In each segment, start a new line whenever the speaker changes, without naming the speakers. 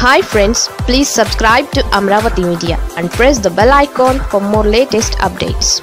hi friends please subscribe to Amaravati media and press the bell icon for more latest updates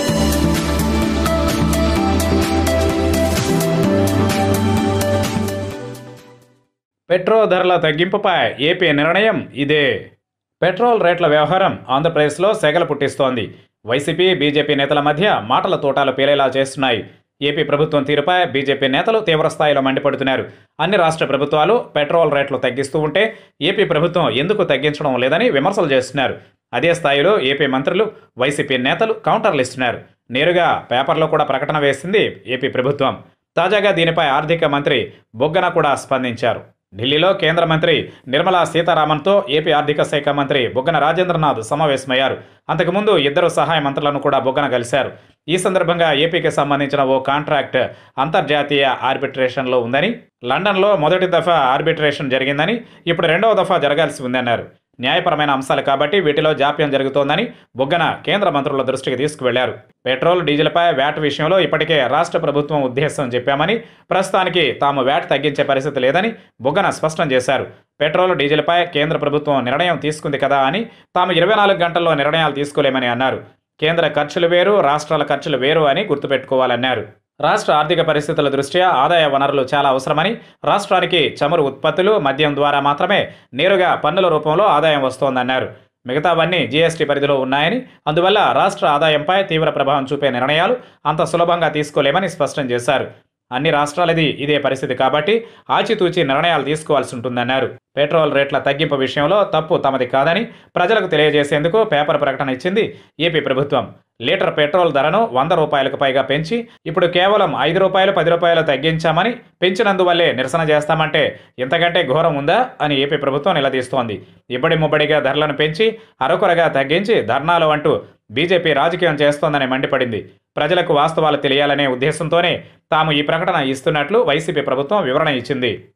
petrol ధరల తగ్గింపుపై AP నిర్ణయం ఇదే petrol రేట్ల వ్యవహారం ఆంధ్రప్రదేశ్లో సెగలు పుట్టిస్తోంది వైసీపీ బీజేపీ నేతల మధ్య మాటల తోటాలు పేలేలా చేస్తున్నాయి ఏపీ ప్రభుత్వం తీరుపై బీజేపీ నేతలు తీవ్రస్థాయిలో మండిపడుతున్నారు అన్ని రాష్ట్ర ప్రభుత్వాలు పెట్రోల్ రేట్లు తగ్గిస్తూ ఉంటే ఏపీ ప్రభుత్వం ఎందుకు తగ్గించడం లేదని విమర్శలు చేస్తున్నారు అదే స్థాయిలో ఏపీ మంత్రులు వైసీపీ నేతలు కౌంటర్లు ఇస్తున్నారు నేరుగా పేపర్లో కూడా ప్రకటన వేసింది ఏపీ ప్రభుత్వం తాజాగా దీనిపై ఆర్థిక మంత్రి బొగ్గన కూడా స్పందించారు ఢిల్లీలో కేంద్ర మంత్రి నిర్మలా సీతారామన్తో ఏపీ ఆర్థిక శాఖ మంత్రి బొగ్గన రాజేంద్రనాథ్ సమావేశమయ్యారు అంతకుముందు ఇద్దరు సహాయ మంత్రులను కూడా బొగ్గన కలిశారు ఈ సందర్భంగా ఏపీకి సంబంధించిన ఓ కాంట్రాక్ట్ అంతర్జాతీయ ఆర్బిట్రేషన్లో ఉందని లండన్లో మొదటి దఫా ఆర్బిట్రేషన్ జరిగిందని ఇప్పుడు రెండవ దఫా జరగాల్సి ఉందన్నారు న్యాయపరమైన అంశాలు కాబట్టి వీటిలో జాప్యం జరుగుతోందని బొగ్గన కేంద్ర మంత్రుల దృష్టికి తీసుకువెళ్లారు పెట్రోల్ డీజిల్పై వ్యాట్ విషయంలో ఇప్పటికే రాష్ట్ర ప్రభుత్వం ఉద్దేశం చెప్పామని ప్రస్తుతానికి తాము వ్యాట్ తగ్గించే పరిస్థితి లేదని బొగ్గన స్పష్టం చేశారు పెట్రోల్ డీజిల్పై కేంద్ర ప్రభుత్వం నిర్ణయం తీసుకుంది కదా అని తాము ఇరవై నాలుగు గంటల్లో నిర్ణయాలు తీసుకోలేమని అన్నారు కేంద్ర ఖర్చులు వేరు రాష్ట్రాల ఖర్చులు వేరు అని గుర్తుపెట్టుకోవాలన్నారు రాష్ట్ర ఆర్థిక పరిస్థితుల దృష్ట్యా ఆదాయ వనరులు చాలా అవసరమని రాష్ట్రానికి చమురు ఉత్పత్తులు మద్యం ద్వారా మాత్రమే నేరుగా పన్నుల రూపంలో ఆదాయం వస్తోందన్నారు మిగతావన్నీ జీఎస్టీ పరిధిలో ఉన్నాయని అందువల్ల రాష్ట్ర ఆదాయంపై తీవ్ర ప్రభావం చూపే నిర్ణయాలు అంత సులభంగా తీసుకోలేమని స్పష్టం చేశారు అన్ని రాష్ట్రాలది ఇదే పరిస్థితి కాబట్టి ఆచితూచి నిర్ణయాలు తీసుకోవాల్సి ఉంటుందన్నారు పెట్రోల్ రేట్ల తగ్గింపు విషయంలో తప్పు తమది కాదని ప్రజలకు తెలియజేసేందుకు పేపర్ ప్రకటన ఇచ్చింది ఏపీ ప్రభుత్వం లీటర్ పెట్రోల్ ధరను వంద రూపాయలకు పైగా పెంచి ఇప్పుడు కేవలం ఐదు రూపాయలు పది రూపాయలు తగ్గించామని పెంచినందువల్లే నిరసన చేస్తామంటే ఇంతకంటే ఘోరం ఉందా అని ఏపీ ప్రభుత్వం నిలదీస్తోంది ఇబ్బడి ముబ్బడిగా ధరలను పెంచి అరకొరగా తగ్గించి ధర్నాలు అంటూ బీజేపీ రాజకీయం చేస్తోందని మండిపడింది ప్రజలకు వాస్తవాలు తెలియాలనే ఉద్దేశంతోనే తాము ఈ ప్రకటన ఇస్తున్నట్లు వైసీపీ ప్రభుత్వం వివరణ ఇచ్చింది